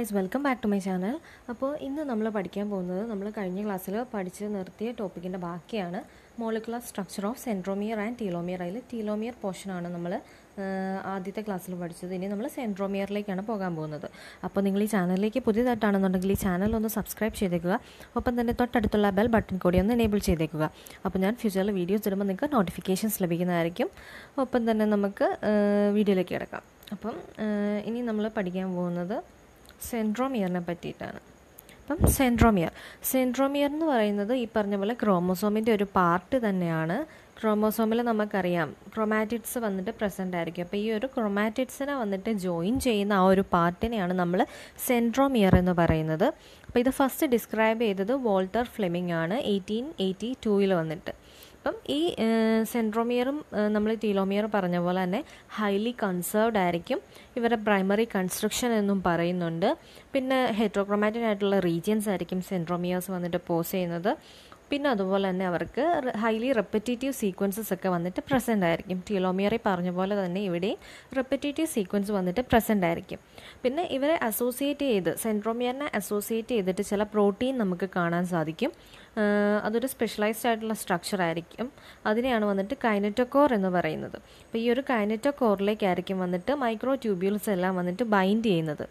guys welcome back to my channel അപ്പോൾ ഇന്ന് നമ്മൾ പഠിക്കാൻ പോകുന്നത് നമ്മൾ കഴിഞ്ഞ ക്ലാസ്സിൽ പഠിച്ച് നിർത്തിയ ടോപ്പിക്കിൻ്റെ ബാക്കിയാണ് molecular structure of centromere and telomere അതിൽ ടീലോമിയർ പോർഷനാണ് നമ്മൾ ആദ്യത്തെ ക്ലാസ്സിൽ പഠിച്ചത് ഇനി നമ്മൾ സെൻട്രോമിയറിലേക്കാണ് പോകാൻ പോകുന്നത് അപ്പോൾ നിങ്ങൾ ഈ ചാനലിലേക്ക് പുതിയതായിട്ടാണെന്നുണ്ടെങ്കിൽ ഈ ചാനൽ ഒന്ന് സബ്സ്ക്രൈബ് ചെയ്തേക്കുക ഒപ്പം തന്നെ തൊട്ടടുത്തുള്ള ബെൽ ബട്ടൺ കൂടി ഒന്ന് എനേബിൾ ചെയ്തേക്കുക അപ്പോൾ ഞാൻ ഫ്യൂച്ചറിൽ വീഡിയോസ് ഇടുമ്പോൾ നിങ്ങൾക്ക് നോട്ടിഫിക്കേഷൻസ് ലഭിക്കുന്നതായിരിക്കും ഒപ്പം തന്നെ നമുക്ക് വീഡിയോയിലേക്ക് കിടക്കാം അപ്പം ഇനി നമ്മൾ പഠിക്കാൻ പോകുന്നത് സെൻട്രോമിയറിനെ പറ്റിയിട്ടാണ് അപ്പം സെൻട്രോമിയർ സെൻട്രോമിയർ എന്ന് പറയുന്നത് ഈ പറഞ്ഞ പോലെ ക്രോമോസോമിൻ്റെ ഒരു പാർട്ട് തന്നെയാണ് ക്രോമോസോമിൽ നമുക്കറിയാം ക്രൊമാറ്റിഡ്സ് വന്നിട്ട് പ്രസൻ്റ് ആയിരിക്കും അപ്പോൾ ഈ ഒരു ക്രൊമാറ്റിഡ്സിനെ വന്നിട്ട് ജോയിൻ ചെയ്യുന്ന ആ ഒരു പാർട്ടിനെയാണ് നമ്മൾ സെൻട്രോമിയർ എന്ന് പറയുന്നത് അപ്പോൾ ഇത് ഫസ്റ്റ് ഡിസ്ക്രൈബ് ചെയ്തത് വോൾട്ടർ ഫ്ലെമിംഗ് ആണ് എയ്റ്റീൻ എയ്റ്റി ടൂവിൽ വന്നിട്ട് അപ്പം ഈ സെൻട്രോമിയറും നമ്മൾ ടീലോമിയർ പറഞ്ഞ പോലെ തന്നെ ഹൈലി കൺസേർവ്ഡ് ആയിരിക്കും ഇവരുടെ പ്രൈമറി കൺസ്ട്രക്ഷൻ എന്നും പറയുന്നുണ്ട് പിന്നെ ഹെട്രോക്രോമാറ്റിക് ആയിട്ടുള്ള റീജിയൻസ് ആയിരിക്കും സെൻട്രോമിയേഴ്സ് വന്നിട്ട് പോസ് ചെയ്യുന്നത് പിന്നെ അതുപോലെ തന്നെ അവർക്ക് ഹൈലി റെപ്പറ്റേറ്റീവ് സീക്വൻസസ് ഒക്കെ വന്നിട്ട് പ്രസൻ്റ് ആയിരിക്കും ടീലോമിയറിൽ പറഞ്ഞ പോലെ തന്നെ ഇവിടെയും റെപ്പറ്റേറ്റീവ് സീക്വൻസ് വന്നിട്ട് പ്രസൻ്റ് ആയിരിക്കും പിന്നെ ഇവരെ അസോസിയേറ്റ് ചെയ്ത് സെൻട്രോമിയറിനെ അസോസിയേറ്റ് ചെയ്തിട്ട് ചില പ്രോട്ടീൻ നമുക്ക് കാണാൻ സാധിക്കും അതൊരു സ്പെഷ്യലൈസ്ഡ് ആയിട്ടുള്ള സ്ട്രക്ചർ ആയിരിക്കും അതിനെയാണ് വന്നിട്ട് കൈനറ്റോകോർ എന്ന് പറയുന്നത് അപ്പോൾ ഈ ഒരു കൈനറ്റോകോറിലേക്കായിരിക്കും വന്നിട്ട് മൈക്രോ ട്യൂബ്യൂൾസ് എല്ലാം വന്നിട്ട് ബൈൻഡ് ചെയ്യുന്നത്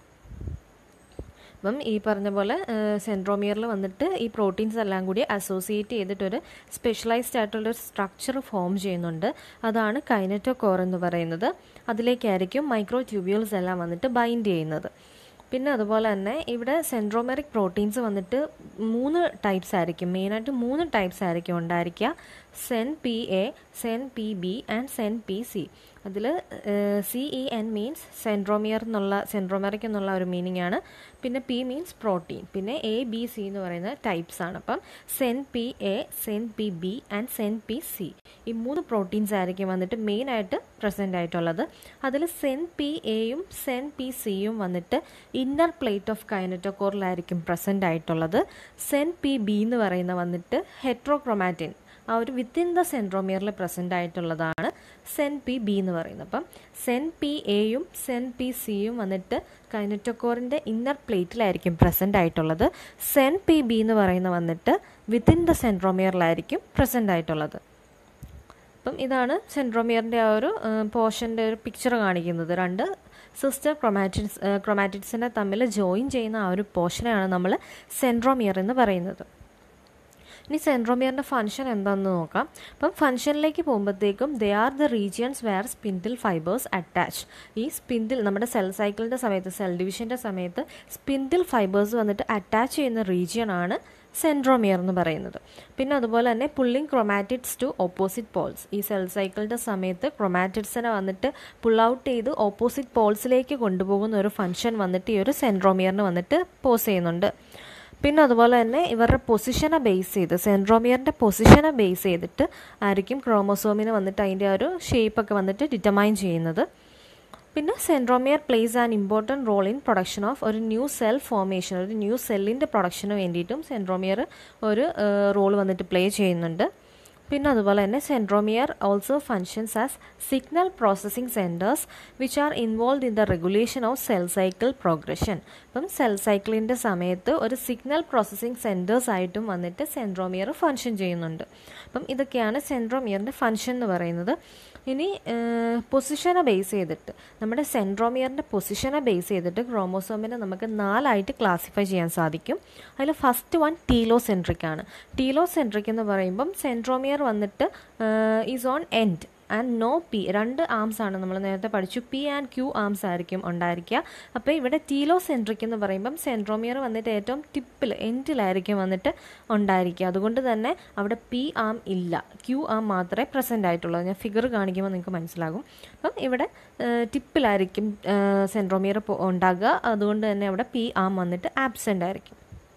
അപ്പം ഈ പറഞ്ഞ പോലെ സെൻട്രോമിയറിൽ വന്നിട്ട് ഈ പ്രോട്ടീൻസ് എല്ലാം കൂടി അസോസിയേറ്റ് ചെയ്തിട്ടൊരു സ്പെഷ്യലൈസ്ഡ് ആയിട്ടുള്ളൊരു സ്ട്രക്ചർ ഫോം ചെയ്യുന്നുണ്ട് അതാണ് കൈനറ്റോകോർ എന്ന് പറയുന്നത് അതിലേക്കായിരിക്കും മൈക്രോ ട്യൂബ്യൂൾസ് എല്ലാം വന്നിട്ട് ബൈൻഡ് ചെയ്യുന്നത് പിന്നെ അതുപോലെ തന്നെ ഇവിടെ സെൻട്രോമെറിക് പ്രോട്ടീൻസ് വന്നിട്ട് മൂന്ന് ടൈപ്സ് ആയിരിക്കും മെയിനായിട്ട് മൂന്ന് ടൈപ്സ് ആയിരിക്കും ഉണ്ടായിരിക്കുക cen P A cen P B and cen P C അതിൽ C E N means centromere എന്നുള്ള സെൻട്രോമെറിക് എന്നുള്ള ഒരു മീനിങ് ആണ് പിന്നെ പി മീൻസ് പ്രോട്ടീൻ പിന്നെ എ ബി സി എന്ന് പറയുന്ന ടൈപ്സ് ആണ് അപ്പം cen P A cen P B and cen P C ഈ മൂന്ന് പ്രോട്ടീൻസ് ആയിരിക്കും വന്നിട്ട് മെയിനായിട്ട് പ്രസൻ്റ് ആയിട്ടുള്ളത് അതിൽ സെൻ പി എയും സെൻ പി സിയും വന്നിട്ട് ഇന്നർ പ്ലേറ്റ് ഓഫ് കൈനറ്റോകോറിലായിരിക്കും പ്രസൻ്റ് ആയിട്ടുള്ളത് സെൻ പി ബി എന്ന് പറയുന്ന വന്നിട്ട് ഹെട്രോക്രൊമാറ്റിൻ ആ ഒരു വിത്തിൻ ദ സെൻട്രോമിയറിൽ പ്രസൻ്റ് ആയിട്ടുള്ളതാണ് സെൻ പി ബി എന്ന് പറയുന്നത് അപ്പം സെൻ പി എയും സെൻ പി സിയും വന്നിട്ട് കൈനറ്റോക്കോറിൻ്റെ ഇന്നർ പ്ലേറ്റിലായിരിക്കും പ്രസൻ്റ് ആയിട്ടുള്ളത് സെൻ പി ബി എന്ന് പറയുന്ന വന്നിട്ട് വിത്തിൻ ദ സെൻട്രോമിയറിലായിരിക്കും പ്രസൻ്റ് ആയിട്ടുള്ളത് അപ്പം ഇതാണ് സെൻട്രോമിയറിൻ്റെ ആ ഒരു പോർഷൻ്റെ ഒരു പിക്ചർ കാണിക്കുന്നത് രണ്ട് സിസ്റ്റർ ക്രൊമാറ്റിഡ്സ് ക്രൊമാറ്റിഡ്സിനെ തമ്മിൽ ജോയിൻ ചെയ്യുന്ന ആ ഒരു പോർഷനെയാണ് നമ്മൾ സെൻട്രോമിയർ എന്ന് പറയുന്നത് ഇനി സെൻട്രോമിയറിൻ്റെ ഫംഗ്ഷൻ എന്താണെന്ന് നോക്കാം അപ്പം ഫംഗ്ഷനിലേക്ക് പോകുമ്പോഴത്തേക്കും they are the regions where spindle fibres attach ഈ സ്പിൻഡിൽ നമ്മുടെ സെൽ സൈക്കിളിൻ്റെ സമയത്ത് സെൽ ഡിവിഷൻ്റെ സമയത്ത് സ്പിൻഡിൽ ഫൈബേഴ്സ് വന്നിട്ട് അറ്റാച്ച് ചെയ്യുന്ന റീജിയൻ ആണ് സെൻട്രോമിയർ എന്ന് പറയുന്നത് പിന്നെ അതുപോലെ തന്നെ pulling chromatids to opposite poles ഈ സെൽ സൈക്കിളിൻ്റെ സമയത്ത് ക്രൊമാറ്റിഡ്സിനെ വന്നിട്ട് പുൾ ഔട്ട് ചെയ്ത് ഓപ്പോസിറ്റ് പോൾസിലേക്ക് കൊണ്ടുപോകുന്ന ഒരു ഫംഗ്ഷൻ വന്നിട്ട് ഈ ഒരു സെൻട്രോമിയറിന് വന്നിട്ട് പോസ് ചെയ്യുന്നുണ്ട് പിന്നെ അതുപോലെ തന്നെ ഇവരുടെ പൊസിഷനെ ബേസ് ചെയ്ത് സെൻട്രോമിയറിൻ്റെ പൊസിഷനെ ബേസ് ചെയ്തിട്ട് ആയിരിക്കും ക്രോമോസോമിന് വന്നിട്ട് അതിൻ്റെ ആ ഒരു ഷേപ്പൊക്കെ വന്നിട്ട് ഡിറ്റർമൈൻ ചെയ്യുന്നത് പിന്നെ centromere plays an important role in production of ഒരു ന്യൂ സെൽ ഫോർമേഷൻ ഒരു ന്യൂ സെല്ലിൻ്റെ പ്രൊഡക്ഷന് വേണ്ടിയിട്ടും സെൻട്രോമിയർ ഒരു റോൾ വന്നിട്ട് പ്ലേ ചെയ്യുന്നുണ്ട് പിന്നെ അതുപോലെ തന്നെ centromere also functions as signal processing centres which are involve in the regulation of cell cycle progression അപ്പം സെൽ സൈക്കിളിൻ്റെ സമയത്ത് ഒരു സിഗ്നൽ പ്രോസസ്സിംഗ് സെൻറ്റേഴ്സ് ആയിട്ടും വന്നിട്ട് സെൻട്രോമിയർ ഫങ്ഷൻ ചെയ്യുന്നുണ്ട് അപ്പം ഇതൊക്കെയാണ് സെൻട്രോമിയറിൻ്റെ ഫങ്ഷൻ എന്ന് പറയുന്നത് ഇനി പൊസിഷനെ ബേസ് ചെയ്തിട്ട് നമ്മുടെ സെൻട്രോമിയറിൻ്റെ പൊസിഷനെ ബേസ് ചെയ്തിട്ട് ക്രോമോസോമിനെ നമുക്ക് നാലായിട്ട് ക്ലാസിഫൈ ചെയ്യാൻ സാധിക്കും അതിൽ ഫസ്റ്റ് വൺ ടീലോസെൻട്രിക് ആണ് ടീലോസെൻട്രിക് എന്ന് പറയുമ്പം സെൻട്രോമിയർ വന്നിട്ട് is on end and no P രണ്ട് ആംസ് ആണ് നമ്മൾ നേരത്തെ പഠിച്ചു പി ആൻഡ് ക്യൂ ആംസ് ആയിരിക്കും ഉണ്ടായിരിക്കുക അപ്പോൾ ഇവിടെ ടീലോ സെൻട്രിക് എന്ന് പറയുമ്പം സെൻട്രോമിയർ വന്നിട്ട് ഏറ്റവും ടിപ്പിൽ എൻഡിലായിരിക്കും വന്നിട്ട് ഉണ്ടായിരിക്കുക അതുകൊണ്ട് തന്നെ അവിടെ പി ആം ഇല്ല ക്യൂ ആം മാത്രമേ പ്രസൻ്റ് ആയിട്ടുള്ളൂ ഞാൻ ഫിഗർ കാണിക്കുമ്പോൾ നിങ്ങൾക്ക് മനസ്സിലാകും അപ്പം ഇവിടെ ടിപ്പിലായിരിക്കും സെൻട്രോമിയർ ഉണ്ടാകുക അതുകൊണ്ട് തന്നെ അവിടെ പി ആം വന്നിട്ട് ആബ്സെൻ്റ് ആയിരിക്കും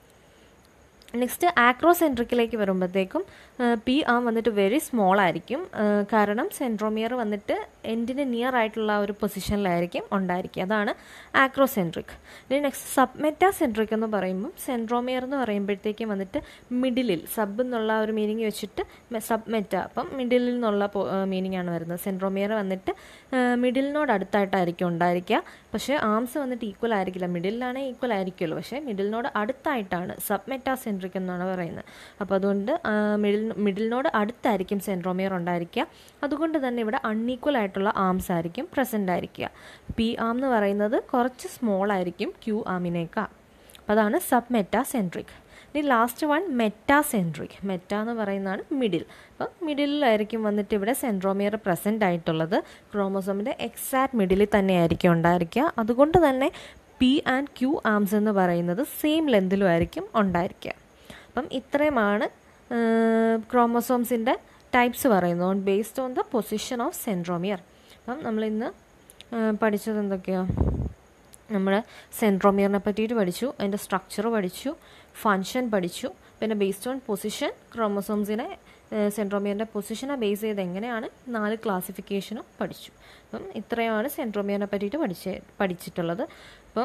നെക്സ്റ്റ് ആക്രോസെൻട്രിക്കിലേക്ക് വരുമ്പോഴത്തേക്കും പി ആം വന്നിട്ട് വെരി സ്മോൾ ആയിരിക്കും കാരണം സെൻട്രോമിയർ വന്നിട്ട് എൻഡിന് നിയർ ആയിട്ടുള്ള ഒരു പൊസിഷനിലായിരിക്കും ഉണ്ടായിരിക്കുക അതാണ് ആക്രോസെൻട്രിക് ഇനി നെക്സ്റ്റ് സബ്മെറ്റാ സെൻട്രിക് എന്ന് പറയുമ്പം സെൻട്രോമിയർ എന്ന് പറയുമ്പോഴത്തേക്കും വന്നിട്ട് മിഡിലിൽ സബ് എന്നുള്ള ഒരു മീനിങ് വെച്ചിട്ട് സബ്മെറ്റ അപ്പം മിഡിലിൽ നിന്നുള്ള മീനിങ് ആണ് വരുന്നത് സെൻട്രോമിയർ വന്നിട്ട് മിഡിലിനോട് അടുത്തായിട്ടായിരിക്കും ഉണ്ടായിരിക്കുക പക്ഷേ ആംസ് വന്നിട്ട് ഈക്വൽ ആയിരിക്കില്ല മിഡിലാണെങ്കിൽ ഈക്വൽ ആയിരിക്കുമല്ലോ പക്ഷേ മിഡിലിനോട് അടുത്തായിട്ടാണ് സബ് മെറ്റാസെൻട്രിക് എന്നാണ് പറയുന്നത് അപ്പോൾ അതുകൊണ്ട് മിഡിൽ മിഡിലിനോട് അടുത്തായിരിക്കും സെൻട്രോമിയർ ഉണ്ടായിരിക്കുക അതുകൊണ്ട് തന്നെ ഇവിടെ അൺഈക്വൽ ആയിട്ടുള്ള ആംസ് ആയിരിക്കും പ്രസൻ്റ് ആയിരിക്കുക പി ആം എന്ന് പറയുന്നത് കുറച്ച് സ്മോൾ ആയിരിക്കും ക്യൂ ആമിനേക്കാൾ അപ്പോൾ അതാണ് സബ് മെറ്റാസെൻട്രിക് ഇനി ലാസ്റ്റ് വൺ മെറ്റാസെൻട്രിക് മെറ്റ എന്ന് പറയുന്നതാണ് മിഡിൽ അപ്പം മിഡിലായിരിക്കും വന്നിട്ട് ഇവിടെ സെൻട്രോമിയർ പ്രസൻ്റ് ആയിട്ടുള്ളത് ക്രോമോസോമിൻ്റെ എക്സാക്ട് മിഡിലിൽ തന്നെയായിരിക്കും ഉണ്ടായിരിക്കുക അതുകൊണ്ട് തന്നെ പി ആൻഡ് ക്യൂ ആംസ് എന്ന് പറയുന്നത് സെയിം ലെന്തിലും ആയിരിക്കും ഉണ്ടായിരിക്കുക അപ്പം ഇത്രയുമാണ് ക്രോമോസോംസിൻ്റെ ടൈപ്സ് പറയുന്നത് based on the position of centromere അപ്പം നമ്മളിന്ന് പഠിച്ചത് എന്തൊക്കെയാണ് നമ്മൾ സെൻട്രോമിയറിനെ പറ്റിയിട്ട് പഠിച്ചു അതിൻ്റെ സ്ട്രക്ചർ പഠിച്ചു ഫങ്ഷൻ പഠിച്ചു പിന്നെ ബേസ്ഡ് ഓൺ പൊസിഷൻ ക്രോമോസോംസിനെ സെൻട്രോമിയറിൻ്റെ പൊസിഷനെ ബേസ് ചെയ്ത് എങ്ങനെയാണ് നാല് ക്ലാസിഫിക്കേഷനും പഠിച്ചു അപ്പം ഇത്രയുമാണ് സെൻട്രോമിയറിനെ പറ്റിയിട്ട് പഠിച്ച് പഠിച്ചിട്ടുള്ളത് അപ്പം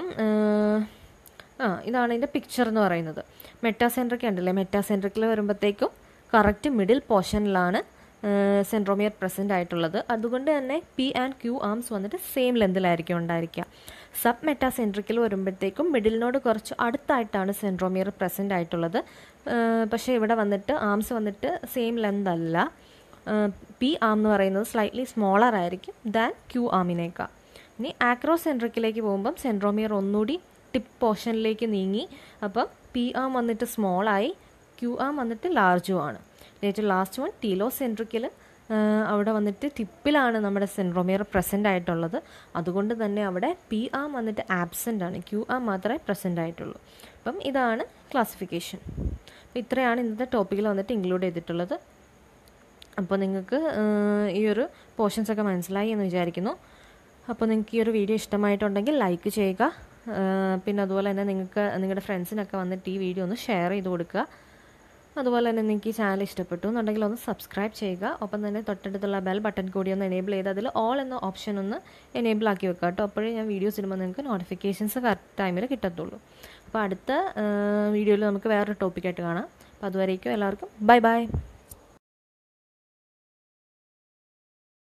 ആ ഇതാണ് ഇതിൻ്റെ പിക്ചർ എന്ന് പറയുന്നത് മെറ്റാസെൻട്രിക് ഉണ്ടല്ലേ മെറ്റാസെൻട്രിക്കിൽ വരുമ്പോഴത്തേക്കും കറക്റ്റ് മിഡിൽ പോർഷനിലാണ് സെൻട്രോമിയർ പ്രസൻ്റ് ആയിട്ടുള്ളത് അതുകൊണ്ട് തന്നെ പി ആൻഡ് ക്യൂ ആംസ് വന്നിട്ട് സെയിം ലെന്തിലായിരിക്കും ഉണ്ടായിരിക്കുക സബ് മെറ്റാസെൻട്രിക്കിൽ വരുമ്പോഴത്തേക്കും മിഡിലിനോട് കുറച്ച് അടുത്തായിട്ടാണ് സെൻട്രോമിയർ പ്രസൻ്റ് ആയിട്ടുള്ളത് പക്ഷേ ഇവിടെ വന്നിട്ട് ആംസ് വന്നിട്ട് സെയിം ലെന്ത് അല്ല പി ആം എന്ന് പറയുന്നത് സ്ലൈറ്റ്ലി സ്മോളർ ആയിരിക്കും ദാൻ ക്യൂ ആമിനേക്കാൾ ഇനി ആക്രോസെൻട്രിക്കിലേക്ക് പോകുമ്പം സെൻട്രോമിയർ ഒന്നുകൂടി ടിപ്പ് പോർഷനിലേക്ക് നീങ്ങി അപ്പം പി ആം വന്നിട്ട് സ്മോളായി ക്യൂ ആം വന്നിട്ട് ലാർജും ആണ് ഏറ്റവും ലാസ്റ്റ് വൺ ടീലോസെൻട്രിക്കിൽ അവിടെ വന്നിട്ട് ടിപ്പിലാണ് നമ്മുടെ സെൻട്രോമിയർ പ്രസൻ്റ് ആയിട്ടുള്ളത് അതുകൊണ്ട് തന്നെ അവിടെ പി ആം വന്നിട്ട് ആബ്സെൻ്റ് ആണ് ക്യൂ ആം മാത്രമേ പ്രസൻ്റ് ആയിട്ടുള്ളൂ അപ്പം ഇതാണ് ക്ലാസിഫിക്കേഷൻ അപ്പോൾ ഇത്രയാണ് ഇന്നത്തെ ടോപ്പിക്കിൽ വന്നിട്ട് ഇൻക്ലൂഡ് ചെയ്തിട്ടുള്ളത് അപ്പോൾ നിങ്ങൾക്ക് ഈ ഒരു പോർഷൻസ് ഒക്കെ മനസ്സിലായി എന്ന് വിചാരിക്കുന്നു അപ്പോൾ നിങ്ങൾക്ക് ഈ ഒരു വീഡിയോ ഇഷ്ടമായിട്ടുണ്ടെങ്കിൽ ലൈക്ക് ചെയ്യുക പിന്നെ അതുപോലെ തന്നെ നിങ്ങൾക്ക് നിങ്ങളുടെ ഫ്രണ്ട്സിനൊക്കെ വന്നിട്ട് ഈ വീഡിയോ ഒന്ന് ഷെയർ ചെയ്ത് കൊടുക്കുക അതുപോലെ തന്നെ നിങ്ങൾക്ക് ഈ ചാനൽ ഇഷ്ടപ്പെട്ടു എന്നുണ്ടെങ്കിൽ ഒന്ന് സബ്സ്ക്രൈബ് ചെയ്യുക ഒപ്പം തന്നെ തൊട്ടടുത്തുള്ള ബെൽ ബട്ടൺ കൂടി ഒന്ന് എനേബിൾ ചെയ്ത് അതിൽ ഓൾ എന്ന ഓപ്ഷൻ ഒന്ന് എനേബിൾ ആക്കി വെക്കുക കേട്ടോ അപ്പോഴേ ഞാൻ വീഡിയോസ് ഇടുമ്പോൾ നിങ്ങൾക്ക് നോട്ടിഫിക്കേഷൻസ് കറക്റ്റ് ടൈമിൽ കിട്ടത്തുള്ളൂ അപ്പോൾ അടുത്ത വീഡിയോയിൽ നമുക്ക് വേറൊരു ടോപ്പിക്കായിട്ട് കാണാം അപ്പോൾ അതുവരേക്കും എല്ലാവർക്കും ബൈ ബൈ